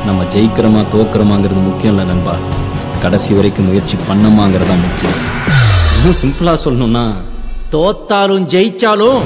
நம்ம ஜெயிக்கிறோமா தோக்குறோமாங்கிறது முக்கியம் இல்லை நண்பா கடைசி வரைக்கும் முயற்சி பண்ணோமாங்கிறது தான் முக்கியம் இன்னும் சிம்பிளாக சொல்லணும்னா தோத்தாலும் ஜெயிச்சாலும்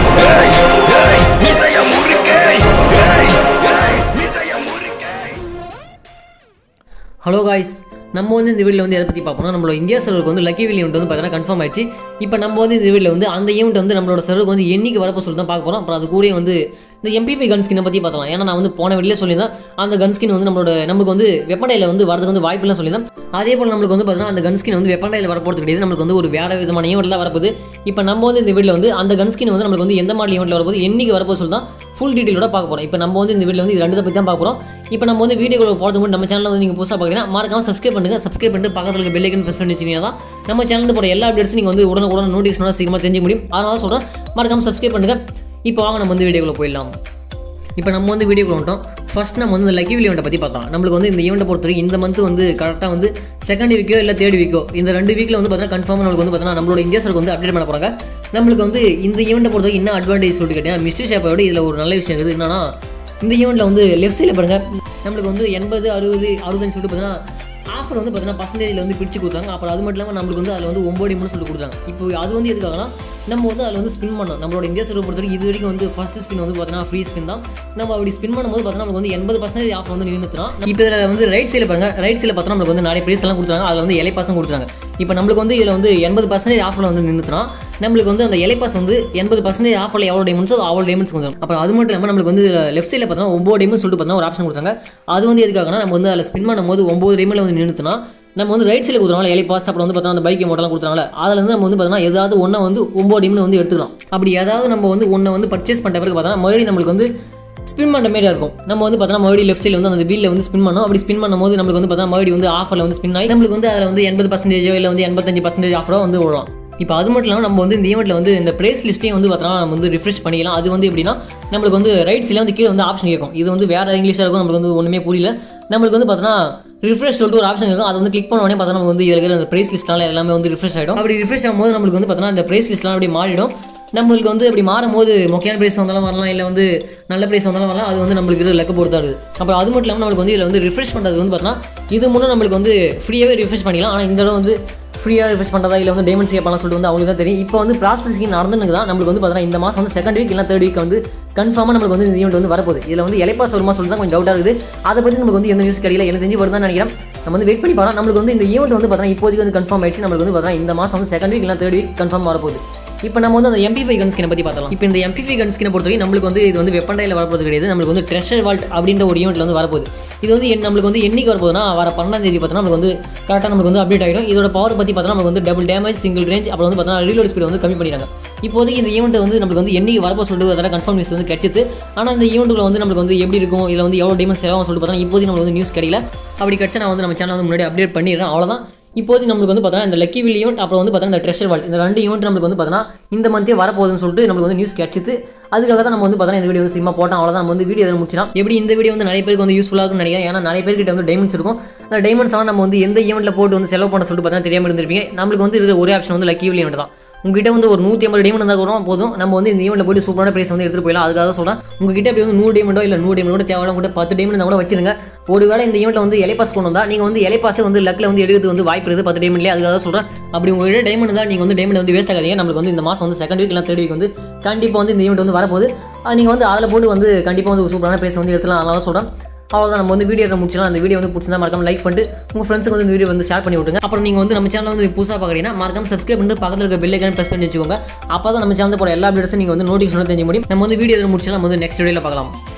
ஹலோ காய்ஸ் நம்ம வந்து இந்த வீடியோவில் வந்து எதை பற்றி பார்ப்போம்னா நம்மளோட இந்தியா சர்வருக்கு வந்து லக்கி வில் ஈவெண்ட் வந்து பார்த்தீங்கன்னா கன்ஃபார்ம் ஆயிடுச்சு இப்போ நம்ம வந்து இந்த வீடியோவில் வந்து அந்த ஈவெண்ட் வந்து நம்மளோட சர்வருக்கு வந்து என்னைக்கு வரப்போ சொல்லி தான் பார்க்க போகிறோம் அப்புறம் அது கூட வந்து இந்த எம்பிஃபை கன் ஸ்கினை பற்றி பார்த்தலாம் ஏன்னா நான் வந்து போன வீடியோ சொல்லியிருந்தேன் அந்த கன் ஸ்கின் வந்து நம்மளோட நமக்கு வந்து வெப்படையில் வந்து வரதுக்கு வந்து வாய்ப்புலாம் சொல்லியிருந்தேன் அதே போல் நம்மளுக்கு வந்து பார்த்தீங்கன்னா அந்த கன் ஸ்கின் வந்து வெப்படையில் வரப்போகிறது கிடையாது நம்மளுக்கு வந்து ஒரு வேறு விதமான ஈவெண்ட்லாம் வரப்போகுது இப்போ நம்ம வந்து இந்த வீடியோவில் வந்து அந்த கன் ஸ்கின் வந்து நம்மளுக்கு வந்து எந்த மாதிரி ஈவெண்ட்டில் வரப்போகுது என்னைக்கு வரப்போ சொல்லி தான் ஃபுல் டீட்டெயிலோட பார்க்க போகிறோம் இப்போ நம்ம வந்து இந்த வீடியோ வந்து இது ரெண்டு பற்றி தான் பார்க்க போகிறோம் இப்போ நம்ம வந்து வீடியோக்குள்ள போகிறது முன்னாடி நம்ம சேனலில் வந்து நீங்கள் புதுசாக பார்க்குறீங்கன்னா மறக்காம சப்ஸ்கிரைப் பண்ணுங்க சப்ஸ்கிரைப் பண்ணிட்டு பக்கத்தில் இருக்க பெல் ஐக்கன் ப்ரெஸ் பண்ணி வச்சிங்கன்னா தான் நம்ம சேனலில் போகிற எல்லா அப்டேட்ஸும் நீங்கள் வந்து உடனே உடனே நோட்டிஃபிகேஷனாக சீக்கிரமாக தெரிஞ்சுக்க முடியும் அதனால சொல்கிறேன் மறக்காம சப்ஸ்கிரைப் பண்ணுங்க இப்போ வாங்க நம்ம வந்து வீடியோக்குள்ள போயிடலாம் இப்போ நம்ம வந்து வீடியோக்குள்ள வந்துட்டோம் ஃபர்ஸ்ட் நம்ம வந்து இந்த லக்கி வில் ஈவெண்ட்டை பற்றி பார்த்தலாம் நம்மளுக்கு வந்து இந்த ஈவெண்ட்டை பொறுத்த வரைக்கும் இந்த மந்த் வந்து கரெக்டாக வந்து செகண்ட் வீக்கோ இல்லை தேர்ட் வீக்கோ இந்த ரெண்டு வீக்கில் வந்து பார்த்தீங்கன்னா கன்ஃபார்ம் நம்மளுக்கு வந்து பார்த்தீங்கன்னா நம்மளோட இந்தியா சர்க்கு வந்து அப்டேட் பண்ண போகிறாங்க நம்மளுக்கு வந்து இந்த ஈவெண்ட்டை பொறுத்த வரைக்கும் என்ன அட்வான்டேஜ் சொல்லிட்டு கேட்டீங்கன்னா மிஸ்டர் ஷேப்போட இதில் ஒரு நல்ல விஷயம் இருக்குது என்னன்னா இந்த ஈவெண்ட்டில் வந்து லெஃப்ட் சைடில் பாருங்க நம்மளுக்கு வந்து எண்பது அறுபது அறுபதுன்னு சொல்லிட்டு பார்த்தீங்கன்னா ஆஃபர் வந்து பார்த்தீங்கன்னா பர்சன்டேஜில் வந்து பிரித்து கொடுத்தாங்க அப்புறம் அது மட்டும் இல்லாமல் நம்மளுக்கு வந்து அதில் வந்து ஒம்பது மூணு சொல்லி கொடுத்தாங்க இப்போ அது வந்து எதுக்காகனா நம்ம வந்து அதில் வந்து ஸ்பின் பண்ணோம் நம்மளோட இந்தியா சர்வ் பொறுத்த வரைக்கும் இது வரைக்கும் வந்து ஃபர்ஸ்ட் ஸ்பின் வந்து பார்த்தீங்கன்னா ஃப்ரீ ஸ்பின் தான் நம்ம அப்படி ஸ்பின் பண்ணும்போது பார்த்தீங்கன்னா நமக்கு வந்து எண்பது பர்சன்டேஜ் ஆஃப் வந்து நின்றுத்துறோம் இப்போ இதில் வந்து ரைட் சைடில் பாருங்க ரைட் சைடில் பார்த்தா நம்மளுக்கு வந்து நிறைய ப்ரைஸ் எல்லாம் கொடுத்தாங்க அதில் வந்து இலை பாசம் கொடுத்தாங்க இப்போ நம்மளுக்கு வந்து இதில் வந்து எண்பது பர்சன்டேஜ் ஆஃபில் வந்து நின்றுத்துறோம் நம்மளுக்கு வந்து அந்த இலை பாஸ் வந்து எண்பது பர்சன்டேஜ் ஆஃபில் எவ்வளோ டைமண்ட்ஸோ அவ்வளோ டைமண்ட்ஸ் கொஞ்சம் அப்புறம் அது மட்டும் இல்லாமல் நம்மளுக்கு வந்து லெஃப்ட் சைடில் பார்த்தா ஒம்பது டைமண்ட் சொல்லிட்டு பார்த்தா ஒரு ஆப்ஷன் கொடுத்தாங்க அது வந்து எதுக்காகனா நம்ம வந்து அதில் ஸ்பின் பண்ணும்போது ஒம்பது டைமில் வந்து நின்றுத்துனா நம்ம வந்து ரைட் சைடில் கொடுக்குறோம் எலை பாஸ் அப்புறம் வந்து பார்த்தா அந்த பைக் மோட்டெல்லாம் கொடுத்தாங்களே அதில் வந்து நம்ம வந்து பார்த்தோம்னா ஏதாவது ஒன்றை வந்து ஒம்பது டைமில் வந்து எடுத்துக்கலாம் அப்படி ஏதாவது நம்ம வந்து ஒன்றை வந்து பர்ச்சேஸ் பண்ணுற பிறகு பார்த்தா மறுபடியும் நம்மளுக்கு வந்து ஸ்பின் பண்ணுற மாதிரி இருக்கும் நம்ம வந்து பார்த்தா மறுபடியும் லெஃப்ட் சைடில் வந்து அந்த வீலில் வந்து ஸ்பின் பண்ணோம் அப்படி ஸ்பின் பண்ணும்போது நம்மளுக்கு வந்து பார்த்தா மறுபடியும் வந்து ஆஃபரில் வந்து ஸ்பின் ஆகி நம்மளுக்கு வந்து அதில் வந்து எண்பது பர்சன்டேஜோ இல்லை வந்து எண்பத்தஞ்சு பர்சன்டேஜ் ஆஃபரோ வந்து விடலாம் இப்போ அது மட்டும் இல்லாமல் நம்ம வந்து இந்த ஈவெண்ட்டில் வந்து இந்த ப்ரைஸ் லிஸ்ட்டையும் வந்து பார்த்தோம்னா நம்ம வந்து ரிஃப்ரெஷ் பண்ணிக்கலாம் அது வந்து எப்படின்னா நம்மளுக்கு வந்து ரைட் சைடில் வந்து கீழே வந்து ஆப்ஷன் கேட்கும் இது வந்து வேறு இங்கிலீஷாக இருக்கும் நம்மளுக்கு வந்து ஒன்றுமே புரியல நம்மளுக்கு வந்து பார்த்தோன்னா ரிஃப்ரெஷ் சொல்லிட்டு ஒரு ஆப்ஷன் இருக்கும் அதை வந்து கிளிக் பண்ண உடனே பார்த்தா நமக்கு வந்து இதில் இருக்கிற அந்த ப்ரைஸ் லிஸ்ட்னால எல்லாமே வந்து ரிஃப்ரெஷ் ஆகிடும் அப்படி ரிஃப்ரெஷ் ஆகும்போது நம்மளுக்கு வந்து பார்த்தோன்னா இந்த ப்ரைஸ் லிஸ்ட்லாம் அப்படி மாறிடும் நம்மளுக்கு வந்து அப்படி மாறும்போது முக்கியமான ப்ரைஸ் வந்தாலும் வரலாம் இல்லை வந்து நல்ல ப்ரைஸ் வந்தாலும் வரலாம் அது வந்து நம்மளுக்கு இருக்கிற லெக்க பொறுத்தாது அப்புறம் அது மட்டும் இல்லாமல் நம்மளுக்கு வந்து இதில் வந்து ரிஃப்ரெஷ் பண்ணுறது வந்து பார்த்தோன்னா இது முன்னே நம்மளுக்கு வந்து ஃப்ரீயாகவே ரிஃப்ரெஷ் பண்ணிக்கலாம் ஆனால் இந்த தடவை வந்து ஃப்ரீயாக ரிஃப்ரெஷ் பண்ணுறதா இல்லை வந்து டைமண்ட்ஸ் கேட்பாலாம் சொல்லிட்டு வந்து அவங்களுக்கு தான் தெரியும் இப்போ வந்து ப்ராசஸிங் நடந்துன்னு தான் நம்மளுக்கு வந்து பார்த்தீங்கன்னா இந்த மாதம் வந்து செகண்ட் வீக் இல்லை தேர்ட் வீக் வந்து கன்ஃபார்மாக நம்மளுக்கு வந்து இந்த ஈவெண்ட் வந்து வரப்போகுது இதில் வந்து இலைப்பாஸ் வருமா சொல்லிட்டு தான் கொஞ்சம் டவுட்டாக இருக்குது அதை பற்றி நமக்கு வந்து எந்த நியூஸ் கிடைக்கல எனக்கு தெரிஞ்சு வருதான்னு நினைக்கிறேன் நம்ம வந்து வெயிட் பண்ணி பார்க்கலாம் நம்மளுக்கு வந்து இந்த ஈவெண்ட் வந்து பார்த்தீங்கன்னா இப்போதைக்கு வந்து கன்ஃபார்ம் ஆயிடுச்சு நம்மளுக்கு வந்து பார்த்தீங்கன்னா இந்த மாதம் வந்து செகண்ட் வீக் இல்லை தேர்ட் வீக் கன்ஃபார்ம் வரப்போகுது இப்போ நம்ம வந்து அந்த எம்பிஃபை கன் ஸ்கினை பற்றி பார்த்தலாம் இப்போ இந்த எம்பிஃபை கன் ஸ்கினை பொறுத்தவரைக்கும் நம்மளுக்கு வந்து இது வந்து வெப்பண்டையில் வரப்போது கிடையாது நம்மளுக்கு வந்து ட்ரெஷர் வால்ட் அப்படின்ற ஒரு ஈவெண்ட்டில் வந்து வரப்போகுது இது வந்து என் நம்மளுக்கு வந்து என்னைக்கு வரப்போகுதுன்னா வர பன்னெண்டாம் தேதி பார்த்தோன்னா நமக்கு வந்து கரெக்டாக நமக்கு வந்து அப்டேட் ஆகிடும் இதோட பவர் பற்றி பார்த்தோன்னா நமக்கு வந்து டபுள் டேமேஜ் சிங்கிள் ரேஞ்ச் அப்புறம் வந்து பார்த்தோன்னா ரீலோட் ஸ்பீட் வந்து கம்மி பண்ணிடுறாங்க இப்போதைக்கு இந்த ஈவெண்ட் வந்து நம்மளுக்கு வந்து என்னைக்கு வரப்போ சொல்லிட்டு அதெல்லாம் கன்ஃபார்ம் நியூஸ் வந்து கிடைச்சிது ஆனால் இந்த ஈவெண்ட்டுக்குள்ள வந்து நம்மளுக்கு வந்து எப்படி இருக்கும் இதில் வந்து எவ்வளோ டைமண்ட் செலவாகும் சொல்லிட்டு பார்த்தா இப்போதைக்கு நம்மளுக்கு வந்து நியூஸ் கிடைக்கல அப்படி கிடச்சா நான் வந்து நம்ம சேனல் வந்து முன்னாடி அப்டேட் பண்ணிடுறேன் அவ்வளோதான் இப்போது நம்மளுக்கு வந்து பார்த்தோன்னா இந்த லக்கி வில் ஈவெண்ட் அப்புறம் வந்து பார்த்தோன்னா இந்த ட்ரெஷர் வால்ட் இந்த ரெண்டு ஈவெண்ட் நம்மளுக்கு வந்து பார்த்தோன்னா இந்த மந்தே வரப்போகுதுன்னு சொல்லிட்டு நம்மளுக்கு வந்து நியூஸ் கிடச்சிது அதுக்காக தான் நம்ம வந்து பார்த்தோன்னா இந்த வீடியோ வந்து சினிமா போட்டோம் அவ்வளோதான் நம்ம வந்து வீடியோ எதாவது முடிச்சினா எப்படி இந்த வீடியோ வந்து நிறைய பேருக்கு வந்து யூஸ்ஃபுல்லாக இருக்கும்னு நினைக்கிறேன் ஏன்னா நிறைய பேர்கிட்ட வந்து டைமண்ட்ஸ் இருக்கும் அந்த டைமண்ட்ஸ் எல்லாம் நம்ம வந்து எந்த ஈவெண்ட்டில் போட்டு வந்து செலவு பண்ண சொல்லிட்டு பார்த்தா தெரியாமல் இருந்திருப்பீங்க நம்மளுக்கு வந்து இருக்கிற ஒரே ஆப்ஷன் வந்து லக்கி வில் ஈவெண்ட் தான் உங்ககிட்ட வந்து ஒரு நூற்றி ஐம்பது டைமண்ட் இருந்தால் கூட போதும் நம்ம வந்து இந்த ஈவெண்ட்டில் போயிட்டு சூப்பரான ப்ரைஸ் வந்து எடுத்துகிட்டு போயிடலாம் அதுக்காக சொல்கிறேன் உங்ககிட்ட அப்படி வந்து நூறு டைமண்டோ இல்லை நூறு டைமண்ட் கூட தேவையான கூட பத்து டைமண்ட் இருந்தால் கூட வச்சிருங்க ஒருவேளை இந்த ஈவெண்ட்டில் வந்து இலைப்பாஸ் கொண்டு வந்தால் நீங்கள் வந்து இலைப்பாஸை வந்து லக்கில் வந்து எடுக்கிறது வந்து வாய்ப்பு இருக்குது பத்து டைமண்ட்லேயே அதுக்காக சொல்கிறேன் அப்படி உங்ககிட்ட டைமண்ட் தான் நீங்கள் வந்து டைமண்ட் வந்து வேஸ்ட் ஆகாதீங்க நம்மளுக்கு வந்து இந்த மாதம் வந்து செகண்ட் வீக் இல்லை தேர்ட் வீக் வந்து கண்டிப்பாக வந்து இந்த ஈவெண்ட் வந்து வரப்போகுது நீங்கள் வந்து அதில் போட்டு வந்து கண்டிப்பாக வந்து சூப்பரான ப்ரைஸ் வந்து எடுத்துலாம் அதனால சொல்கிறேன் அவ்வளோதான் நம்ம வந்து வீடியோ முடிச்சலாம் அந்த வீடியோ வந்து பிடிச்சிருந்தா மறக்காம லைக் பண்ணிட்டு உங்கள் ஃப்ரெண்ட்ஸுக்கு வந்து இந்த வீடியோ வந்து ஷேர் பண்ணி விட்டுங்க அப்புறம் நீங்கள் வந்து நம்ம சேனல் வந்து புதுசாக பார்க்குறீங்கன்னா மறக்காம சப்ஸ்கிரைப் பண்ணிட்டு பக்கத்தில் இருக்க பெல் ஐக்கான ப்ரெஸ் பண்ணி வச்சுக்கோங்க அப்போ தான் நம்ம சேனல் போட எல்லா வீடியோஸும் நீங்கள் வந்து நோட்டிஃபிகேஷன் தெரிஞ்ச முடியும் நம்ம வந்து வீடியோ முடிச்சலாம் நம்ம வந்து நெக்ஸ்ட் வீடியோவில் பார்க்கலாம்